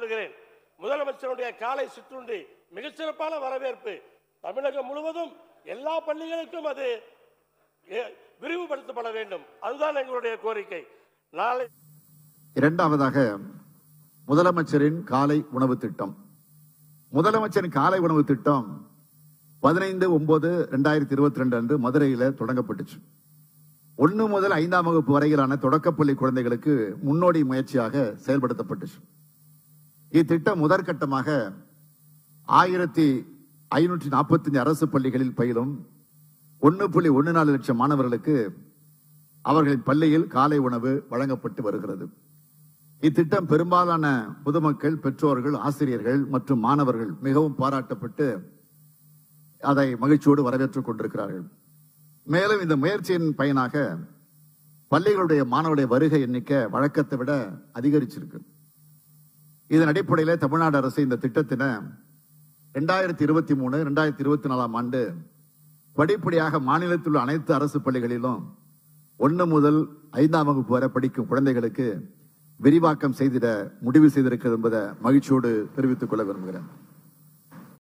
சொல்லுகிறேன் முதலமைச்சருடைய காலை சிற்றுண்டி மிகச்சிறப்பான வரவேற்பு தமிழகம் முழுவதும் எல்லா பள்ளிகளுக்கும் அது எ- விரிவுபடுத்தப்பட வேண்டும் அதுதான் எங்களுடைய கோரிக்கை நாளை இரண்டாவதாக முதலமைச்சரின் காலை உணவு திட்டம் முதலமைச்சரின் காலை உணவு திட்டம் பதினைந்து ஒன்பது ரெண்டாயிரத்தி இருபத்தி ரெண்டு அன்று மதுரையில தொடங்கப்பட்டுச்சு ஒன்று முதல் ஐந்தாம் வகுப்பு வரையிலான தொடக்கப்பள்ளி குழந்தைகளுக்கு முன்னோடி முயற்சியாக செயல்படுத்தப்பட்டுச்சு இத்திட்டம் முதற்கட்டமாக ஆயிரத்தி ஐநூற்றி நாற்பத்தஞ்சு அரசு பள்ளிகளில் பயிலும் ஒன்று புள்ளி ஒன்று நாலு லட்சம் மாணவர்களுக்கு அவர்களின் பள்ளியில் காலை உணவு வழங்கப்பட்டு வருகிறது இத்திட்டம் பெரும்பாலான பொதுமக்கள் பெற்றோர்கள் ஆசிரியர்கள் மற்றும் மாணவர்கள் மிகவும் பாராட்டப்பட்டு அதை மகிழ்ச்சியோடு வரவேற்றுக் கொண்டிருக்கிறார்கள் மேலும் இந்த முயற்சியின் பயனாக பள்ளிகளுடைய மாணவருடைய வருகை எண்ணிக்கை வழக்கத்தை விட அதிகரிச்சிருக்கு இதன் அடிப்படையில் தமிழ்நாடு அரசு இந்த திட்டத்தினை ரெண்டாயிரத்தி இருபத்தி மூணு ரெண்டாயிரத்தி இருபத்தி நாலாம் ஆண்டு படிப்படியாக மாநிலத்தில் உள்ள அனைத்து அரசு பள்ளிகளிலும் ஒன்று முதல் ஐந்தாம் வகுப்பு வரை படிக்கும் குழந்தைகளுக்கு விரிவாக்கம் செய்திட முடிவு செய்திருக்கிறது என்பதை மகிழ்ச்சியோடு தெரிவித்துக் கொள்ள விரும்புகிறேன்